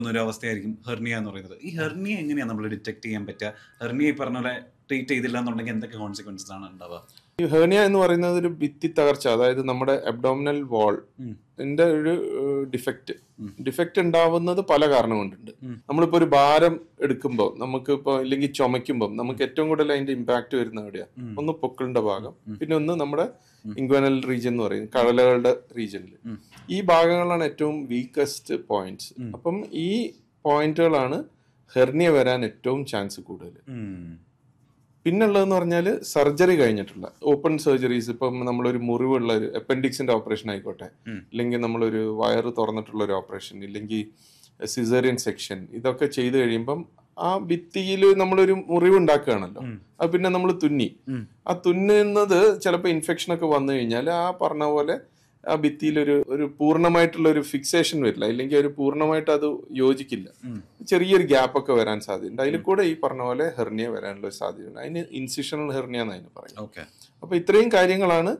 ഒരു അവസ്ഥയായിരിക്കും ഹെർണിയ എന്ന് പറയുന്നത് ഈ ഹെർണിയ എങ്ങനെയാണ് നമ്മൾ ഡിറ്റക്ട് ചെയ്യാൻ പറ്റുക ഹെർണിയ ഈ പറഞ്ഞ പോലെ ട്രീറ്റ് ചെയ്തില്ല എന്നുണ്ടെങ്കിൽ എന്തൊക്കെ കോൺസിക്വൻസസ് ആണ് ഉണ്ടാവുക ഈ ഹേർണിയ എന്ന് പറയുന്നത് ഒരു ഭിത്തി തകർച്ച അതായത് നമ്മുടെ അബ്ഡോമിനൽ വാൾ ഉം. ന്റെ ഒരു ഡിഫക്റ്റ് ഉം. ഡിഫക്റ്റ് ഉണ്ടാവുന്നത് പല കാരണം കൊണ്ടുണ്ട് ഉം. നമ്മളിപ്പോ ഒരു ഭാരം എടുക്കുമ്പോൾ നമുക്ക് ഇപ്പോൾ ഇല്ലെങ്കിൽ ചുമയ്ക്കുമ്പോൾ നമുക്ക് ഏറ്റവും കൂടുതൽ അതിന്റെ ഇമ്പാക്ട് വരുന്ന എവിടെയാ ഉം. ഒന്ന് പൊക്കിളിന്റെ ഭാഗം ഉം. പിന്നെ ഒന്ന് നമ്മുടെ ഉം. ഇൻഗ്വനൽ റീജിയൻ എന്ന് പറയും കടലകളുടെ റീജിയനിൽ ഉം. ഈ ഭാഗങ്ങളാണ് ഏറ്റവും വീക്കസ്റ്റ് പോയിന്റ്സ് ഉം. അപ്പം ഈ പോയിന്റുകളാണ് ഹെർണിയ വരാൻ ഏറ്റവും ചാൻസ് കൂടുതൽ ഉം. പിന്നുള്ളതെന്ന് പറഞ്ഞാൽ സർജറി കഴിഞ്ഞിട്ടുള്ള ഓപ്പൺ സർജറീസ് ഇപ്പം നമ്മളൊരു മുറിവുള്ള ഒരു അപ്പൻഡിക്സിന്റെ ഓപ്പറേഷൻ ആയിക്കോട്ടെ ഉം. ഇല്ലെങ്കിൽ നമ്മളൊരു വയറ് തുറന്നിട്ടുള്ള ഒരു ഓപ്പറേഷൻ ഇല്ലെങ്കിൽ സിസേറിയൻ സെക്ഷൻ ഇതൊക്കെ ചെയ്തു കഴിയുമ്പം ആ ഭിത്തിയിൽ നമ്മളൊരു മുറിവ് ഉണ്ടാക്കുകയാണല്ലോ ഉം. അത് പിന്നെ നമ്മൾ തുന്നി ഉം. ആ തുന്നുന്നത് ചിലപ്പോൾ ഇൻഫെക്ഷൻ ഒക്കെ വന്നു കഴിഞ്ഞാൽ ആ പറഞ്ഞ പോലെ ആ ഭിത്തിയിൽ ഒരു ഒരു പൂർണ്ണമായിട്ടുള്ള ഒരു ഫിക്സേഷൻ വരില്ല ഇല്ലെങ്കിൽ ഒരു പൂർണ്ണമായിട്ട് അത് യോജിക്കില്ല ഉം. ചെറിയൊരു ചെറിയൊരു ഗ്യാപ്പ് ഒക്കെ വരാൻ സാധ്യതയുണ്ട് അതിൽ കൂടെ ഈ പറഞ്ഞ പോലെ ഹെർണിയ വരാനുള്ള ഒരു സാധ്യതയുണ്ട് അതിന് ഇൻസിഷണൽ ഹെർണിയ എന്ന് അതിന് പറയും ഓക്കെ അപ്പൊ ഇത്രയും കാര്യങ്ങളാണ്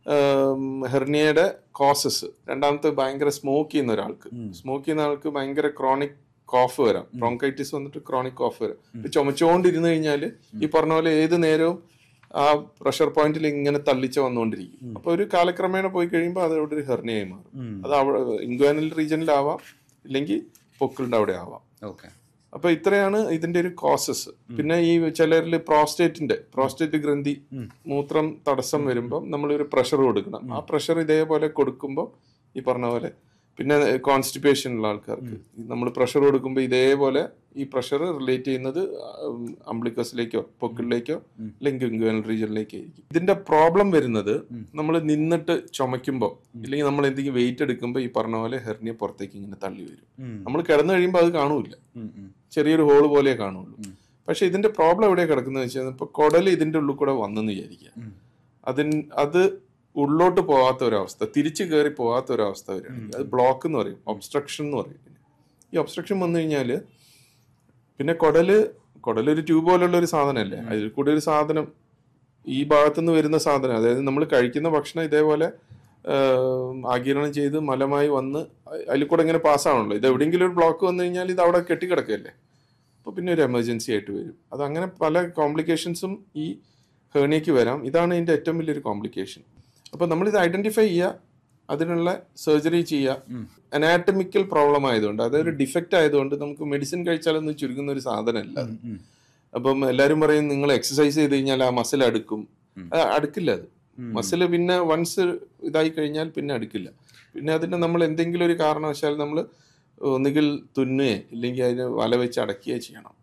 ഹെർണിയയുടെ കോസസ് രണ്ടാമത്തെ ഭയങ്കര സ്മോക്ക് ചെയ്യുന്ന ഒരാൾക്ക് ഉം. സ്മോക്ക് ചെയ്യുന്ന ആൾക്ക് ഭയങ്കര ക്രോണിക് കോഫ് വരാം ബ്രോങ്കൈറ്റിസ് വന്നിട്ട് ക്രോണിക് കോഫ് വരാം ഇപ്പൊ ചുമച്ചുകൊണ്ടിരുന്നു കഴിഞ്ഞാൽ ഈ പറഞ്ഞ പോലെ ഏത് നേരവും ആ പ്രഷർ പോയിന്റിൽ ഇങ്ങനെ തള്ളിച്ച വന്നുകൊണ്ടിരിക്കും അപ്പൊ ഒരു കാലക്രമേണ പോയി കഴിയുമ്പോൾ അത് അവിടെ ഒരു ഹെർണിയായി മാറും ഉം. അത് അവിടെ ഇൻഗ്വാനൽ റീജിയനിലാവാം ഇല്ലെങ്കിൽ പൊക്കിളിന്റെ അവിടെ ആവാം ഓക്കെ അപ്പൊ ഇത്രയാണ് ഇതിന്റെ ഒരു കോസസ് പിന്നെ ഈ ചിലരിൽ പ്രോസ്റ്റേറ്റിന്റെ പ്രോസ്റ്റേറ്റ് ഗ്രന്ഥി ഉം. മൂത്രം തടസ്സം വരുമ്പോൾ നമ്മൾ ഒരു പ്രഷർ കൊടുക്കണം ആ പ്രഷർ ഇതേപോലെ കൊടുക്കുമ്പോൾ ഈ പറഞ്ഞ പോലെ പിന്നെ കോൺസ്റ്റിപ്പേഷൻ ഉള്ള ആൾക്കാർക്ക് നമ്മൾ പ്രഷർ കൊടുക്കുമ്പോൾ ഇതേപോലെ ഈ പ്രഷർ റിലേറ്റ് ചെയ്യുന്നത് അംബ്ലിക്കസിലേക്കോ പൊക്കിളിലേക്കോ ഉം. അല്ലെങ്കിൽ ഇൻഗ്വനൽ റീജിയനിലേക്കോ ആയിരിക്കും ഇതിന്റെ പ്രോബ്ലം വരുന്നത് ഉം. നമ്മൾ നിന്നിട്ട് ചുമയ്ക്കുമ്പോൾ ഇല്ലെങ്കിൽ നമ്മൾ എന്തെങ്കിലും വെയിറ്റ് എടുക്കുമ്പോൾ ഈ പറഞ്ഞ പോലെ ഹെർണിയ പുറത്തേക്ക് ഇങ്ങനെ തള്ളി വരും ഉം. നമ്മൾ കിടന്നു കഴിയുമ്പോൾ അത് കാണൂല ഉം. ഉം. ചെറിയൊരു ഹോള് പോലെ കാണുള്ളൂ ഉം. പക്ഷെ ഇതിന്റെ പ്രോബ്ലം എവിടെയാ കിടക്കുന്നത് വെച്ചാൽ ഇപ്പൊ കുടൽ ഇതിന്റെ ഉള്ളിൽ കൂടെ വന്നെന്ന് വിചാരിക്കുക ഉം. അതിന് അത് ഉള്ളോട്ട് പോകാത്ത ഒരവസ്ഥ തിരിച്ചു കയറി പോകാത്ത ഒരവസ്ഥ വരികയാണെങ്കിൽ അത് ബ്ലോക്ക് എന്ന് പറയും ഒബ്സ്ട്രക്ഷൻ എന്ന് പറയും ഇതിന്. ഈ ഒബ്സ്ട്രക്ഷൻ വന്നു കഴിഞ്ഞാല് പിന്നെ കുടല് കുടലൊരു ട്യൂബ് പോലുള്ള ഒരു സാധനമല്ലേ അതിൽ കൂടെ ഒരു സാധനം ഈ ഭാഗത്തുനിന്ന് വരുന്ന സാധനം അതായത് നമ്മൾ കഴിക്കുന്ന ഭക്ഷണം ഇതേപോലെ ആഹ്, ആഗിരണം ചെയ്ത് മലമായി വന്ന് അതിൽ കൂടെ ഇങ്ങനെ പാസ്സാണല്ലോ ഇത് എവിടെയെങ്കിലും ഒരു ബ്ലോക്ക് വന്നു കഴിഞ്ഞാൽ ഇത് അവിടെ കെട്ടിക്കിടക്കല്ലേ അപ്പോൾ പിന്നെ ഒരു എമർജൻസി ആയിട്ട് വരും അത് അങ്ങനെ പല കോംപ്ലിക്കേഷൻസും ഈ ഹേണിയക്ക് വരാം ഇതാണ് ഇതിന്റെ ഏറ്റവും വലിയൊരു കോംപ്ലിക്കേഷൻ അപ്പോൾ നമ്മൾ ഇത് ഐഡന്റിഫൈ ചെയ്യുക അതിനുള്ള സർജറി ചെയ്യുക ഉം. അനാറ്റമിക്കൽ പ്രോബ്ലം ആയതുകൊണ്ട് അതൊരു ഡിഫക്റ്റ് ആയതുകൊണ്ട് നമുക്ക് മെഡിസിൻ കഴിച്ചാലൊന്നും ചുരുങ്ങുന്ന ഒരു സാധനമല്ല അത്. ഉം. അപ്പം എല്ലാവരും പറയും നിങ്ങൾ എക്സസൈസ് ചെയ്ത് കഴിഞ്ഞാൽ ആ മസിൽ അടുക്കും ഉം. അത് അടുക്കില്ല അത് ഉം. മസിൽ പിന്നെ വൺസ് ഇതായി കഴിഞ്ഞാൽ പിന്നെ അടുക്കില്ല പിന്നെ അതിന് നമ്മൾ എന്തെങ്കിലും ഒരു കാരണവശാൽ നമ്മൾ ഒന്നുകിൽ തുന്നുകയോ ഇല്ലെങ്കിൽ അതിന് വല വെച്ച് അടക്കുകയോ ചെയ്യണം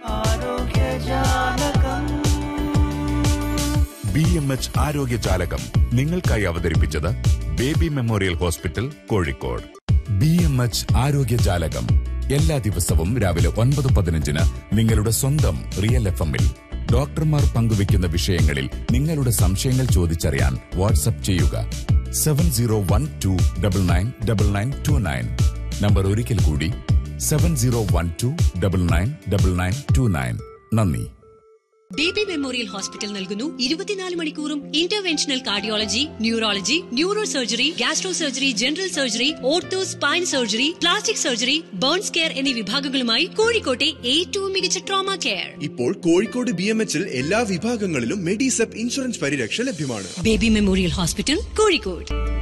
ബി എം എച്ച് ആരോഗ്യ ജാലകം നിങ്ങൾക്കായി അവതരിപ്പിച്ചത് baby memorial hospital Kozhikode B M H ആരോഗ്യ ജാലകം എല്ലാ ദിവസവും രാവിലെ ഒൻപത് പതിനഞ്ചിന് നിങ്ങളുടെ സ്വന്തം റിയൽ എഫ് എമ്മിൽ ഡോക്ടർമാർ പങ്കുവയ്ക്കുന്ന വിഷയങ്ങളിൽ നിങ്ങളുടെ സംശയങ്ങൾ ചോദിച്ചറിയാൻ വാട്സപ്പ് ചെയ്യുക seven zero one two double nine double nine two nine number ഒരിക്കൽ കൂടി seven zero one two double nine double nine two nine നന്ദി ബേബി മെമ്മോറിയൽ ഹോസ്പിറ്റൽ നൽകുന്നു ഇരുപത്തിനാല് മണിക്കൂറും interventional cardiology neurology neuro surgery gastro surgery general surgery ortho spine surgery plastic surgery burns care എന്നീ വിഭാഗങ്ങളുമായി കോഴിക്കോട്ടെ ഏറ്റവും മികച്ച ട്രോമ കെയർ ഇപ്പോൾ കോഴിക്കോട് ബി എം എച്ചിൽ എല്ലാ വിഭാഗങ്ങളിലും മെഡിസെപ്പ് ഇൻഷുറൻസ് പരിരക്ഷ ലഭ്യമാണ് ബേബി മെമ്മോറിയൽ ഹോസ്പിറ്റൽ കോഴിക്കോട്